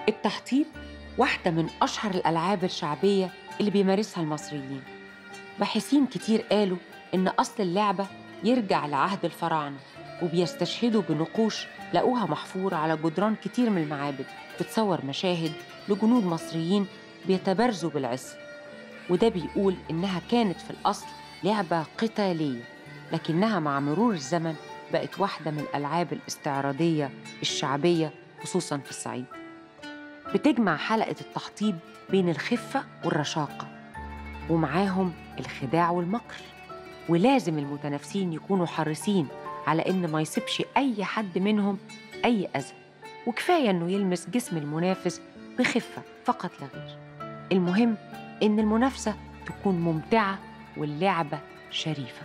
التحطيب واحدة من أشهر الألعاب الشعبية اللي بيمارسها المصريين باحثين كتير قالوا إن أصل اللعبة يرجع لعهد الفراعنة وبيستشهدوا بنقوش لقوها محفورة على جدران كتير من المعابد بتصور مشاهد لجنود مصريين بيتبارزوا بالعز وده بيقول إنها كانت في الأصل لعبة قتالية لكنها مع مرور الزمن بقت واحدة من الألعاب الاستعراضية الشعبية خصوصاً في الصعيد بتجمع حلقة التحطيب بين الخفة والرشاقة ومعاهم الخداع والمكر ولازم المتنافسين يكونوا حريصين على إن ما يصيبش أي حد منهم أي أذى وكفاية إنه يلمس جسم المنافس بخفة فقط لا غير المهم إن المنافسة تكون ممتعة واللعبة شريفة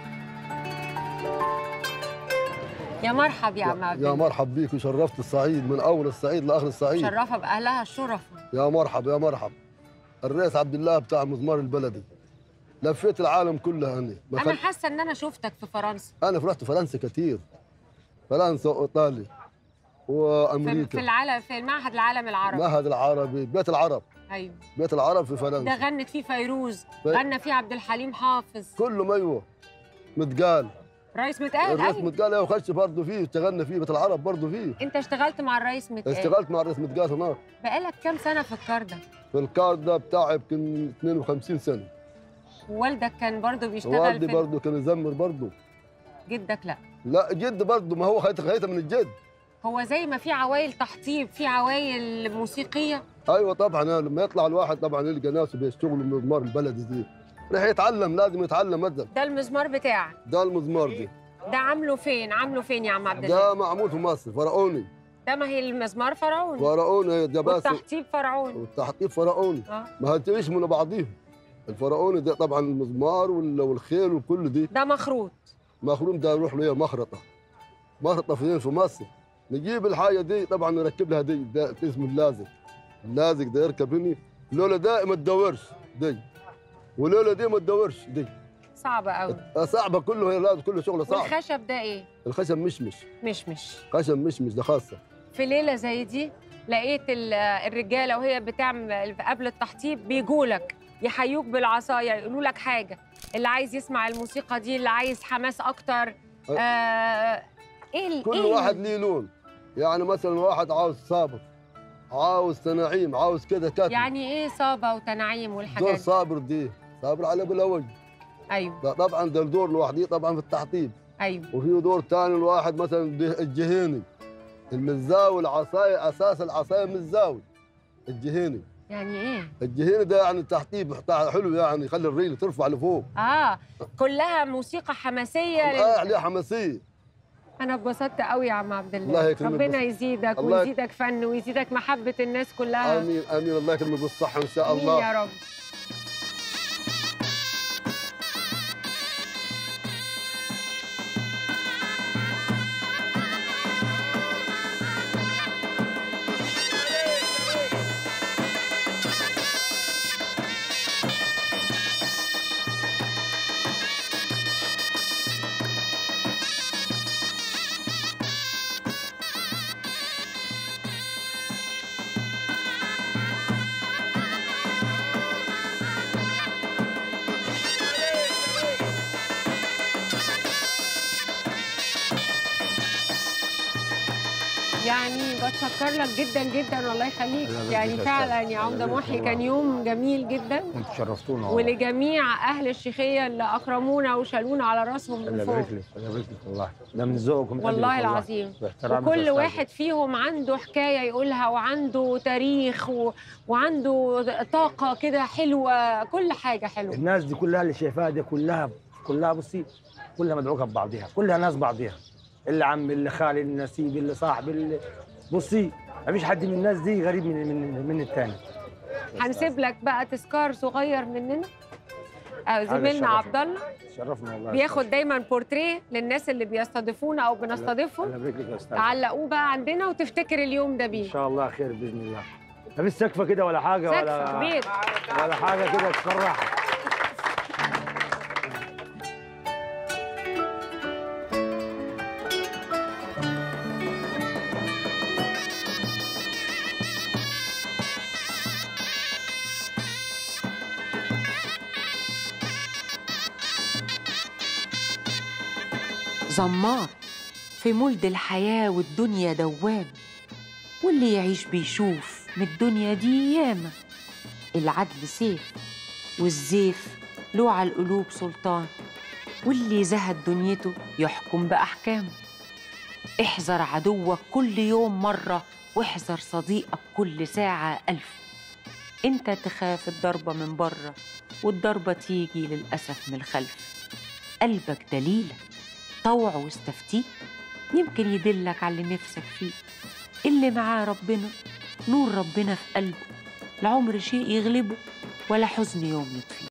يا مرحب يا عم عبد يا مرحب بيك وشرفت الصعيد من اول الصعيد لاخر الصعيد شرفها بأهلها الشرف يا مرحب يا مرحب الرئيس عبد الله بتاع مزمار البلدي لفيت العالم كله هني ما أنا خل- حاسة إن أنا شفتك في فرنسا انا رحت فرنسا كتير فرنسا وايطاليا في, وامريكا في العالم في المعهد العالم العربي المعهد العربي بيت العرب أيوه بيت العرب في ده فرنسا غنت فيه فيروز ف- غنى فيه عبد الحليم حافظ كله ميوه متقال رئيس متقال الرئيس أيوه متقال ايوه خش برضه فيه اشتغلنا فيه بيت العرب برضه فيه أنت اشتغلت مع الرئيس متقال اشتغلت مع الرئيس متقال هناك بقالك كام سنة في الكار ده في الكار ده بتاعي يمكن 52 سنه ووالدك كان برضه بيشتغل والدي في برضه كان يزمر برضه جدك لا لا جد برضه ما هو خيط خيطه من الجد هو زي ما في عوايل تحطيب في عوايل موسيقية ايوه طبعا أنا لما يطلع الواحد طبعا يلقى ناس بيشتغلوا مزمار البلدي دي راح يتعلم لازم يتعلم مثلا ده المزمار بتاعك ده المزمار دي ده عامله فين عامله فين يا عم عبد الله ده معمول في مصر فرعوني ده ما هي المزمار فرعوني فرعوني ده بس والتحطيب فرعوني والتحطيب فرعوني اه ما هتعيش من بعضيهم الفرعوني ده طبعا المزمار وال- والخيل وكل دي ده مخروط مخروم ده نروح له مخرطه مخرطه فين في مصر نجيب الحاجه دي طبعا نركب لها دي ده اسمه اللازق اللازق ده يركب هني لولا ده ما تدورش دي ولولا دي ما تدورش دي صعبة قوي صعبه كله هي لازم كله شغله صعب والخشب ده ايه الخشب مشمش مش مش خشب مشمش ده خاصه في ليلة زي دي لقيت ال- الرجالة وهي بتعمل قبل التحطيب بيجولك يحيوك بالعصاية يقولوا لك حاجة اللي عايز يسمع الموسيقى دي اللي عايز حماس أكتر آه ايه ال- كل إيه واحد ليه لون يعني مثلا واحد عاوز صابر عاوز تنعيم عاوز كده كاتب يعني ايه صابة وتنعيم دور والحاجات دي صابر دي صابر على بلا وجه ايوه ده طبعا ده الدور لوحده طبعا في التحطيب ايوه وفي دور ثاني الواحد مثلا ده الجهيني المزاوي العصاية اساس العصاية مزاوي الجهيني يعني ايه الجهيني ده يعني التحطيب بتاع حلو يعني يخلي الريل ترفع لفوق اه كلها موسيقى حماسية اه لل... عليه حماسية انا اتبسطت قوي يا عم عبد الله الله يكرمك ربنا بس- يزيدك الله يك- ويزيدك فن ويزيدك محبة الناس كلها امين امين الله يكرمك بالصحة ان شاء آمين الله يا رب يعني بتشكر لك جدا جدا والله يخليك الله يبارك يعني فيك يا فعلا أستاذ. يا عمده الله محي يبارك كان يوم جميل جدا انتوا شرفتونا والله. ولجميع اهل الشيخيه اللي اكرمونا وشالونا على راسهم الله من فوق يبارك لك الله يبارك لك والله ده من ذوقكم من والله أجلك العظيم واحترامك وكل يا أستاذ. واحد فيهم عنده حكايه يقولها وعنده تاريخ و... وعنده طاقه كده حلوه كل حاجه حلوه الناس دي كلها اللي شايفاها دي كلها كلها بصي كلها مدعوكه ببعضها كلها ناس بعضها اللي عم اللي خالي اللي نسيب اللي صاحب اللي بصي ما فيش حد من الناس دي غريب من من من الثاني هنسيب لك بقى تذكار صغير مننا آه، زميلنا شرف. عبد الله شرفنا والله يا بياخد أستاذ. دايما بورتريه للناس اللي بيستضيفونا او بنستضيفهم الله يبارك لك يا استاذ تعلقوه بقى عندنا وتفتكر اليوم ده ان بيه شاء الله خير باذن الله ما فيش سقفه كده ولا حاجه سقف ولا كبير ولا حاجه كده تفرح زمار في مولد الحياة والدنيا دوام واللي يعيش بيشوف من الدنيا دي ياما العدل سيف والزيف له على القلوب سلطان واللي زهد دنيته يحكم بأحكامه احذر عدوك كل يوم مرة واحذر صديقك كل ساعة ألف انت تخاف الضربة من بره والضربة تيجي للأسف من الخلف قلبك دليلك طوعه واستفتيه يمكن يدلك على اللي نفسك فيه اللي معاه ربنا نور ربنا في قلبه العمر شيء يغلبه ولا حزن يوم يطفيه